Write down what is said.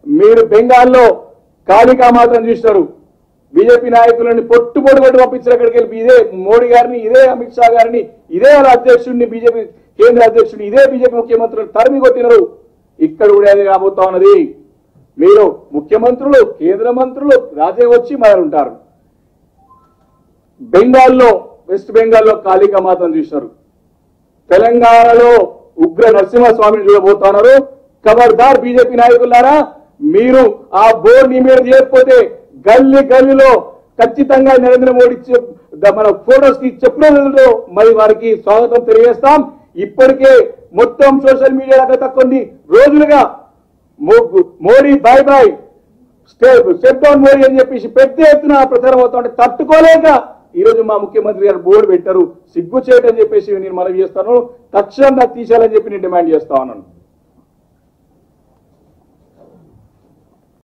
మీరు బెంగాల్లో కాళికా మాత్రం చూసినారు బీజేపీ నాయకులని పొట్టు పొడి కొట్టి పంపించిన అక్కడికి వెళ్ళి ఇదే మోడీ గారిని ఇదే అమిత్ షా గారిని ఇదే వాళ్ళ అధ్యక్షుడిని బీజేపీ కేంద్ర అధ్యక్షుడిని ఇదే బీజేపీ ముఖ్యమంత్రులు తరిమి కొట్టినారు ఇక్కడ కూడా అది రాబోతా ఉన్నది మీరు ముఖ్యమంత్రులు కేంద్ర మంత్రులు రాజే వచ్చి మరి ఉంటారు బెంగాల్లో వెస్ట్ బెంగాల్లో కాళికా మాతను చూసినారు తెలంగాణలో ఉగ్ర నరసింహస్వామిని చూడబోతున్నారు ఖబర్దార్ బీజేపీ నాయకులారా మీరు ఆ బోర్డు మీద చేయకపోతే గల్లీ గల్లీలో ఖచ్చితంగా నరేంద్ర మోడీ చెప్- ద- మన ఫోటోస్ కి చెప్పడంలో మరి వారికి స్వాగతం తెలియజేస్తాం ఇప్పటికే మొత్తం సోషల్ మీడియా గత కొన్ని రోజులుగా మో- Modi bye bye step step down Modi అని చెప్పేసి పెద్ద ఎత్తున ప్రచారం అవుతా ఉంటే తట్టుకోలేక ఈ రోజు మా ముఖ్యమంత్రి గారు బోర్డు పెట్టారు సిగ్గు చేయటని చెప్పేసి నేను మనవి చేస్తాను తక్షణం నాకు తీసేయాలని చెప్పి నేను డిమాండ్ చేస్తా ఉన్నాను